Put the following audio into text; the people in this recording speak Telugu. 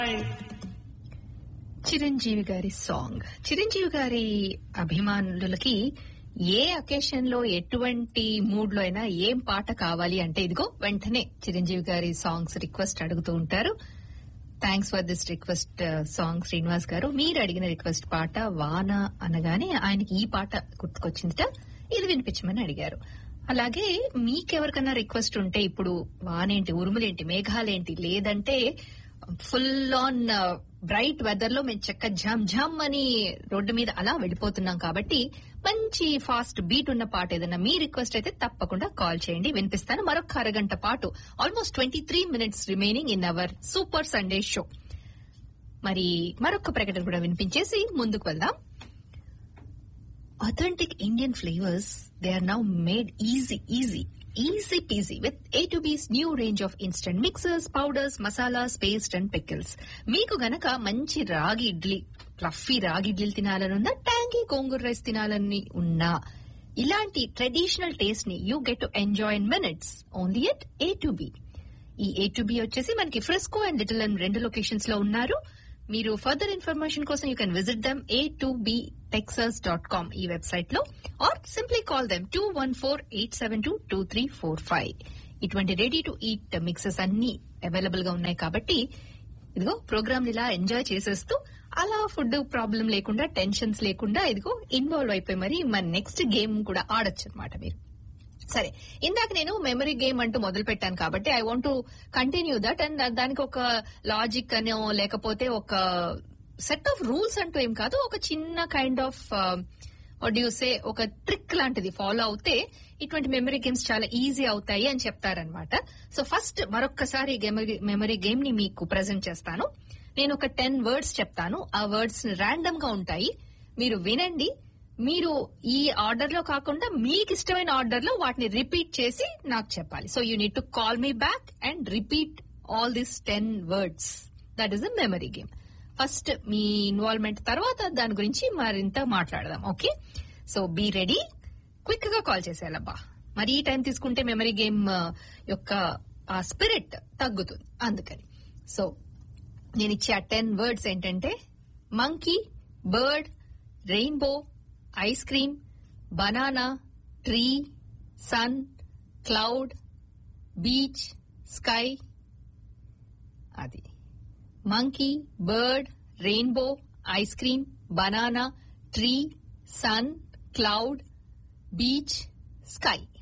చిరంజీవి గారి సాంగ్ చిరంజీవి గారి అభిమానులకి ఏ అకేషన్ లో ఎటువంటి మూడ్ లో అయినా ఏం పాట కావాలి అంటే ఇదిగో వెంటనే చిరంజీవి గారి సాంగ్స్ రిక్వెస్ట్ అడుగుతూ ఉంటారు thanks for this request song Srinivas garu మీరు అడిగిన రిక్వెస్ట్ పాట వాన అనగానే ఆయనకి ఈ పాట గుర్తుకొచ్చిందిట ఇది వినిపించమని అడిగారు అలాగే మీకెవరికన్నా రిక్వెస్ట్ ఉంటే ఇప్పుడు వానేంటి ఉరుములేంటి మేఘాలేంటి లేదంటే ఫుల్ ఆన్ బ్రైట్ వెదర్ లో మేము చక్క ఝమ్ ఝమ్ అని రోడ్డు మీద అలా వెళ్ళిపోతున్నాం కాబట్టి మంచి ఫాస్ట్ బీట్ ఉన్న పాట ఏదైనా మీ రిక్వెస్ట్ అయితే తప్పకుండా కాల్ చేయండి వినిపిస్తాను మరొక అరగంట పాటు almost twenty three minutes remaining in our super Sunday show మరి మరొక ప్రకటన కూడా వినిపించేసి ముందుకు వెళ్దాం authentic Indian flavors, they are now made easy, easy, easy peasy with A to B's new range of instant mixers, powders, masalas, paste and pickles. మీకు గనక మంచి రాగి ఇడ్లీ ఫ్లఫీ రాగి ఇడ్లీలు తినాలనుందా ట్యాంగీ గోంగూర రైస్ తినాలని ఉన్నా ఇలాంటి ట్రెడిషనల్ టేస్ట్ ని you get to enjoy in minutes only at A two B ఈ ఏ టు బి వచ్చేసి మనకి ఫ్రెస్కో అండ్ లిటిల్ అండ్ రెండు లొకేషన్స్ లో ఉన్నారు మీరు ఫర్దర్ ఇన్ఫర్మేషన్ కోసం you can visit them A two B Texas dot com ఈ వెబ్సైట్ లో or simply call them two one four eight seven two two three four five ఇటువంటి రెడీ టు ఈట్ మిక్సెస్ అన్ని అవైలబుల్ గా ఉన్నాయి కాబట్టి ఇదిగో ప్రోగ్రామ్ ఇలా ఎంజాయ్ చేసేస్తూ అలా ఫుడ్ ప్రాబ్లం లేకుండా టెన్షన్స్ లేకుండా ఇదిగో ఇన్వాల్వ్ అయిపోయి మరి మన నెక్స్ట్ గేమ్ కూడా ఆడొచ్చు అనమాట మీరు సరే ఇందాక నేను మెమరీ గేమ్ అంటూ మొదలు పెట్టాను కాబట్టి I want to continue that and దానికి ఒక లాజిక్ అనో లేకపోతే ఒక సెట్ ఆఫ్ రూల్స్ అంటూ ఏం కాదు ఒక చిన్న కైండ్ ఆఫ్ సే ఒక ట్రిక్ లాంటిది ఫాలో అవుతే ఇటువంటి మెమరీ గేమ్స్ చాలా ఈజీ అవుతాయి అని చెప్తారనమాట సో ఫస్ట్ మరొక్కసారి మెమరీ గేమ్ ని మీకు ప్రజెంట్ చేస్తాను నేను ఒక టెన్ వర్డ్స్ చెప్తాను ఆ వర్డ్స్ ర్యాండమ్ గా ఉంటాయి మీరు వినండి మీరు ఈ ఆర్డర్ లో కాకుండా మీకు ఇష్టమైన ఆర్డర్ లో వాటిని రిపీట్ చేసి నాకు చెప్పాలి so you need to call me back and repeat all this ten words that is the memory game first మీ ఇన్వాల్వ్మెంట్ తర్వాత దాని గురించి మరింత మాట్లాడదాం okay so be ready quick గా కాల్ చేసేయాలబ్బా మరి ఈ టైం తీసుకుంటే మెమరీ గేమ్ యొక్క ఆ స్పిరిట్ తగ్గుతుంది అందుకని సో నేను ఇచ్చే ఆ టెన్ వర్డ్స్ ఏంటంటే monkey bird rainbow ice cream banana tree sun cloud beach sky అది monkey bird rainbow ice cream banana tree sun cloud beach sky